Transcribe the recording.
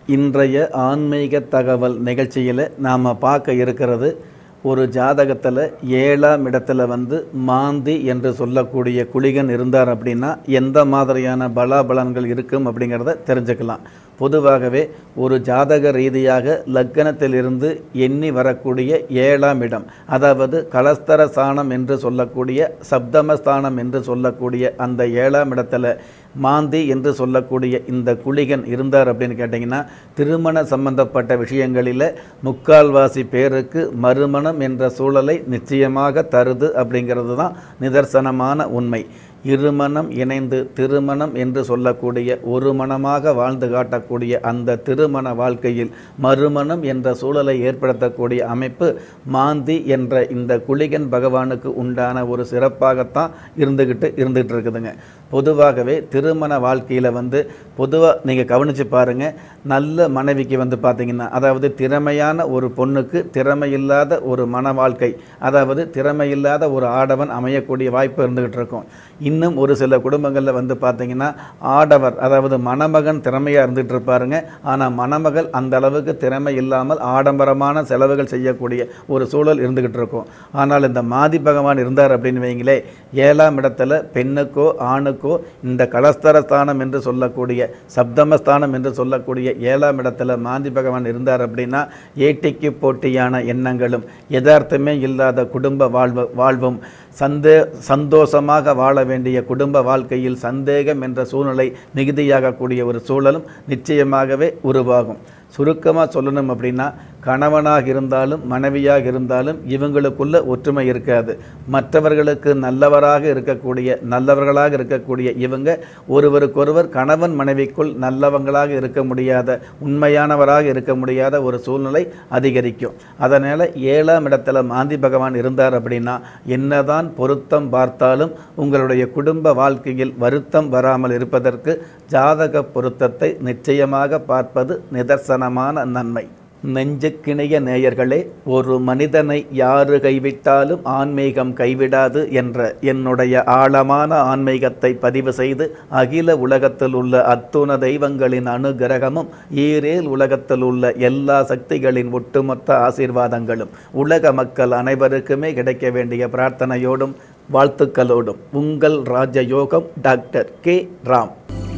இன்றைய ஆன்மீக தகவல் நிகழ்ச்சியில் நாம் பார்க்க இருக்கிறது ஒரு ஜாதகத்தில் ஏழாம் இடத்துல வந்து மாந்தி என்று சொல்லக்கூடிய குளிகன் இருந்தார் அப்படின்னா எந்த மாதிரியான பலாபலன்கள் இருக்கும் அப்படிங்கிறத தெரிஞ்சுக்கலாம் பொதுவாகவே ஒரு ஜாதக ரீதியாக லக்கணத்திலிருந்து எண்ணி வரக்கூடிய ஏழாம் இடம் அதாவது கலஸ்தர ஸ்தானம் என்று சொல்லக்கூடிய சப்தமஸ்தானம் என்று சொல்லக்கூடிய அந்த ஏழாம் இடத்துல மாந்தி என்று சொல்லக்கூடிய இந்த குளிகன் இருந்தார் அப்படின்னு கேட்டிங்கன்னா திருமண சம்பந்தப்பட்ட விஷயங்களில் முக்கால்வாசி பேருக்கு மறுமணம் என்ற சூழலை நிச்சயமாக தருது அப்படிங்கிறது தான் நிதர்சனமான உண்மை இருமணம் இணைந்து திருமணம் என்று சொல்லக்கூடிய ஒரு மனமாக வாழ்ந்து காட்டக்கூடிய அந்த திருமண வாழ்க்கையில் மறுமணம் என்ற சூழலை ஏற்படுத்தக்கூடிய அமைப்பு மாந்தி என்ற இந்த குளிகன் பகவானுக்கு உண்டான ஒரு சிறப்பாகத்தான் இருந்துக்கிட்டு இருந்துகிட்டு இருக்குதுங்க பொதுவாகவே திருமண வாழ்க்கையில் வந்து பொதுவாக நீங்கள் கவனித்து பாருங்கள் நல்ல மனைவிக்கு வந்து பார்த்தீங்கன்னா அதாவது திறமையான ஒரு பொண்ணுக்கு திறமையில்லாத ஒரு மன வாழ்க்கை அதாவது திறமையில்லாத ஒரு ஆடவன் அமையக்கூடிய வாய்ப்பு இருந்துகிட்டு இருக்கும் இன்னும் ஒரு சில குடும்பங்களில் வந்து பார்த்தீங்கன்னா ஆடவர் அதாவது மணமகன் திறமையாக இருந்துகிட்டு இருப்பாருங்க ஆனால் மணமகள் அந்த அளவுக்கு திறமை இல்லாமல் ஆடம்பரமான செலவுகள் செய்யக்கூடிய ஒரு சூழல் இருந்துகிட்டு இருக்கும் ஆனால் இந்த மாதி பகவான் இருந்தார் அப்படின்னு வைங்களே ஏழாம் இடத்துல பெண்ணுக்கோ ஆணுக்கோ இந்த கலஸ்தரஸ்தானம் என்று சொல்லக்கூடிய சப்தமஸ்தானம் என்று சொல்லக்கூடிய ஏழாம் இடத்துல மாந்தி பகவான் இருந்தார் அப்படின்னா ஏட்டிக்கு போட்டியான எண்ணங்களும் யதார்த்தமே இல்லாத குடும்ப வாழ்வு வாழ்வும் சந்தே சந்தோஷமாக வாழ வேண்டிய குடும்ப வாழ்க்கையில் சந்தேகம் என்ற சூழ்நிலை மிகுதியாகக்கூடிய ஒரு சூழலும் நிச்சயமாகவே உருவாகும் சுருக்கமாக சொல்லணும் அப்படின்னா கணவனாக இருந்தாலும் மனைவியாக இருந்தாலும் இவங்களுக்குள்ள ஒற்றுமை இருக்காது மற்றவர்களுக்கு நல்லவராக இருக்கக்கூடிய நல்லவர்களாக இருக்கக்கூடிய இவங்க ஒருவருக்கொருவர் கணவன் மனைவிக்குள் நல்லவங்களாக இருக்க முடியாத உண்மையானவராக இருக்க முடியாத ஒரு சூழ்நிலை அதிகரிக்கும் அதனால் ஏழாம் இடத்துல மாந்தி பகவான் இருந்தார் அப்படின்னா என்னதான் பொருத்தம் பார்த்தாலும் உங்களுடைய குடும்ப வாழ்க்கையில் வருத்தம் வராமல் இருப்பதற்கு ஜாதக பொருத்தத்தை நிச்சயமாக பார்ப்பது நிதர்சனமான நன்மை நெஞ்சுக்கிணைய நேயர்களே ஒரு மனிதனை யாரு கைவிட்டாலும் ஆன்மீகம் கைவிடாது என்ற என்னுடைய ஆழமான ஆன்மீகத்தை பதிவு செய்து அகில உலகத்தில் உள்ள அத்துண தெய்வங்களின் அனுகிரகமும் ஈரேல் உலகத்தில் உள்ள எல்லா சக்திகளின் ஒட்டுமொத்த ஆசீர்வாதங்களும் உலக மக்கள் அனைவருக்குமே கிடைக்க வேண்டிய பிரார்த்தனையோடும் வாழ்த்துக்களோடும் உங்கள் ராஜயோகம் டாக்டர் கே ராம்